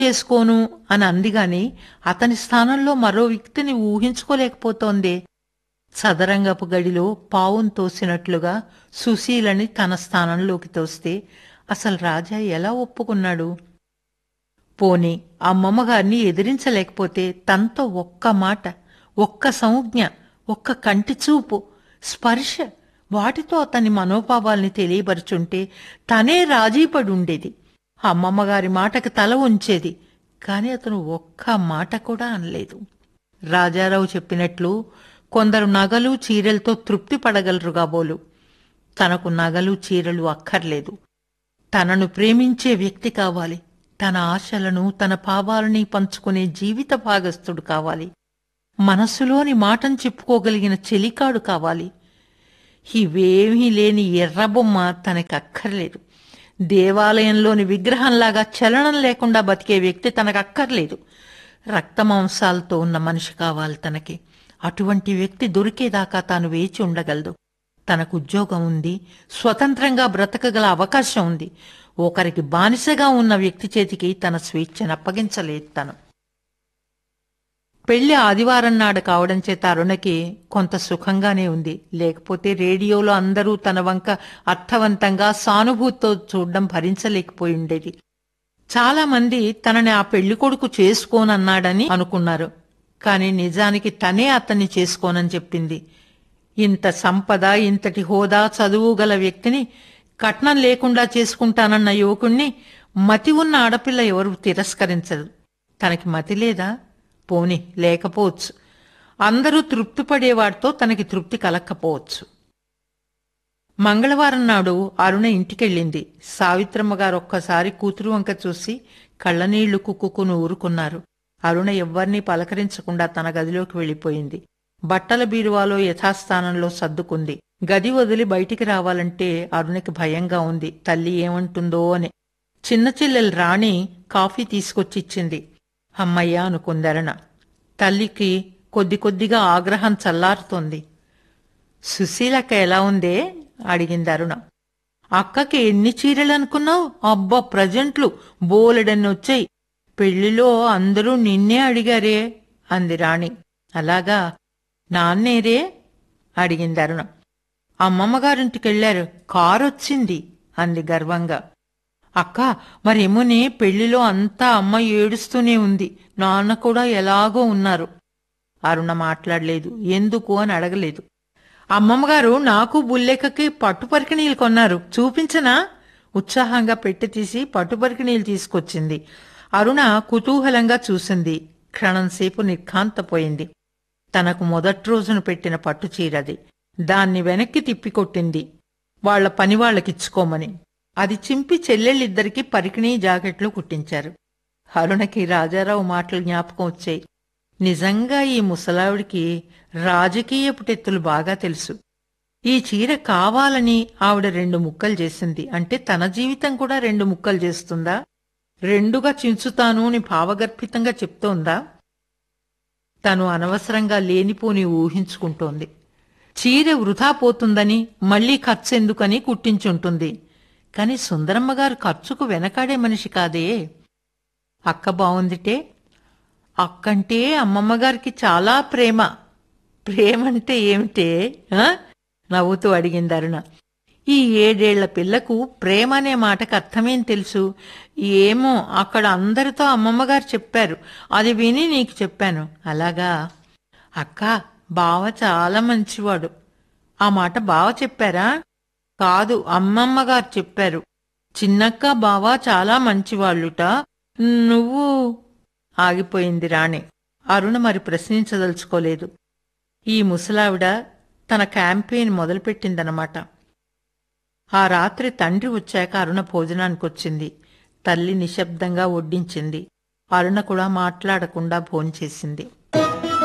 చేసుకోను అని అంది గాని అతని స్థానంలో మరో వ్యక్తిని ఊహించుకోలేకపోతోందే చదరంగపు గడిలో పావును తోసినట్లుగా సుశీలని తన స్థానంలోకి తోస్తే అసలు రాజా ఎలా ఒప్పుకున్నాడు పోని అమ్మమ్మగారిని ఎదిరించలేకపోతే తనతో ఒక్క మాట ఒక్క సంజ్ఞ ఒక్క కంటి చూపు స్పర్శ వాటితో అతని మనోభావాల్ని తెలియపరుచుంటే తనే రాజీపడి ఉండేది అమ్మమ్మగారి మాటకి తల ఉంచేది కాని అతను ఒక్క మాట కూడా అనలేదు రాజారావు చెప్పినట్లు కొందరు నగలు చీరలతో తృప్తి పడగలరు కాబోలు తనకు నగలు చీరలు అక్కర్లేదు తనను ప్రేమించే వ్యక్తి కావాలి తన ఆశలను తన భావాలని పంచుకునే జీవిత భాగస్థుడు కావాలి మనస్సులోని మాటను చెప్పుకోగలిగిన చెలికాడు కావాలి ఇవేమీ లేని ఎర్రబొమ్మ తనకి అక్కర్లేదు దేవాలయంలోని విగ్రహంలాగా చలనం లేకుండా బతికే వ్యక్తి తనకు అక్కర్లేదు రక్తమాంసాలతో ఉన్న మనిషి కావాలి తనకి అటువంటి వ్యక్తి దొరికేదాకా తాను వేచి ఉండగలదు తనకు ఉద్యోగం ఉంది స్వతంత్రంగా బ్రతకగల అవకాశం ఉంది ఒకరికి బానిసగా ఉన్న వ్యక్తి చేతికి తన స్వేచ్ఛను అప్పగించలేదు తను పెళ్లి ఆదివారం నాడు కావడం చేత అరుణకి కొంత సుఖంగానే ఉంది లేకపోతే రేడియోలో అందరూ తన వంక అర్థవంతంగా సానుభూతితో చూడడం భరించలేకపోయి ఉండేది చాలా మంది తనని ఆ పెళ్లి కొడుకు చేసుకోనన్నాడని అనుకున్నారు కాని నిజానికి తనే అతన్ని చేసుకోనని చెప్పింది ఇంత సంపద ఇంతటి హోదా చదువు గల వ్యక్తిని కట్నం లేకుండా చేసుకుంటానన్న యువకుణ్ణి మతి ఉన్న ఆడపిల్ల ఎవరు తిరస్కరించదు తనకి మతి లేదా పోని లేకపోవచ్చు అందరూ తృప్తి పడేవాడితో తనకి తృప్తి కలక్కపోవచ్చు మంగళవారం నాడు అరుణ ఇంటికెళ్ళింది సావిత్రమ్మ గారు ఒక్కసారి కూతురు వంక చూసి కళ్ళనీళ్లు కుక్కుకుని ఊరుకున్నారు అరుణ ఎవ్వర్నీ పలకరించకుండా తన గదిలోకి వెళ్ళిపోయింది బట్టల బీరువాలో యథాస్థానంలో సర్దుకుంది గది వదిలి బయటికి రావాలంటే అరుణకి భయంగా ఉంది తల్లి ఏమంటుందో అని చిన్న చెల్లెలు రాణి కాఫీ తీసుకొచ్చి ఇచ్చింది అమ్మయ్య అనుకుంది అరుణ తల్లికి కొద్ది కొద్దిగా ఆగ్రహం చల్లారుతోంది సుశీలక్క ఎలా ఉందే అడిగింది అరుణ అక్కకి ఎన్ని చీరలు అనుకున్నావు అబ్బా ప్రజెంట్లు బోలెడన్ని వచ్చాయి పెళ్లిలో అందరూ నిన్నే అడిగారే అంది రాణి అలాగా నాన్నేరే అడిగింది అరుణ అమ్మమ్మగారింటికెళ్లారు కారొచ్చింది అంది గర్వంగా అక్క మరేమోనే పెళ్లిలో అంతా అమ్మ ఏడుస్తూనే ఉంది నాన్న కూడా ఎలాగో ఉన్నారు అరుణ మాట్లాడలేదు ఎందుకు అని అడగలేదు అమ్మమ్మగారు నాకు బుల్లెక్కకి పట్టుపరికి నీళ్ళు కొన్నారు చూపించనా ఉత్సాహంగా పెట్టి తీసి పట్టుపరికి నీళ్ళు తీసుకొచ్చింది అరుణ కుతూహలంగా చూసింది క్షణంసేపు నిర్ఘాంతపోయింది తనకు మొదటి రోజున పెట్టిన పట్టు చీరది దాన్ని వెనక్కి తిప్పికొట్టింది వాళ్ల పని వాళ్ళకిచ్చుకోమని అది చింపి చెల్లెళ్ళిద్దరికీ పరికిణీ జాకెట్లు కుట్టించారు అరుణకి రాజారావు మాటలు జ్ఞాపకం వచ్చాయి నిజంగా ఈ ముసలావిడికి రాజకీయపు టెత్తులు బాగా తెలుసు ఈ చీర కావాలని ఆవిడ రెండు ముక్కలు చేసింది అంటే తన జీవితం కూడా రెండు ముక్కలు చేస్తుందా రెండుగా చించుతాను అని భావగర్భితంగా చెప్తోందా తను అనవసరంగా లేనిపోని ఊహించుకుంటోంది చీర వృధా పోతుందని మళ్లీ ఖర్చెందుకని కుట్టించుంటుంది కాని సుందరమ్మగారు ఖర్చుకు వెనకాడే మనిషి కాదే అక్క బావుందిటే అక్కంటే అమ్మమ్మగారికి చాలా ప్రేమ ప్రేమంటే ఏమిటే ఆ? నవ్వుతూ అడిగింది అరుణ ఈ ఏడేళ్ల పిల్లకు ప్రేమ అనే మాటకు అర్థమేం తెలుసు ఏమో అక్కడ అందరితో అమ్మమ్మగారు చెప్పారు అది విని నీకు చెప్పాను అలాగా అక్క బావ చాలా మంచివాడు ఆ మాట బావ చెప్పారా కాదు అమ్మమ్మగారు చెప్పారు చిన్నక్క బావ చాలా మంచివాళ్ళుట నువ్వు ఆగిపోయింది రాణి అరుణ మరి ప్రశ్నించదలుచుకోలేదు ఈ ముసలావిడ తన క్యాంపెయిన్ మొదలుపెట్టిందనమాట ఆ రాత్రి తండ్రి వచ్చాక అరుణ భోజనానికొచ్చింది తల్లి నిశ్శబ్దంగా వడ్డించింది అరుణ కూడా మాట్లాడకుండా భోంచేసింది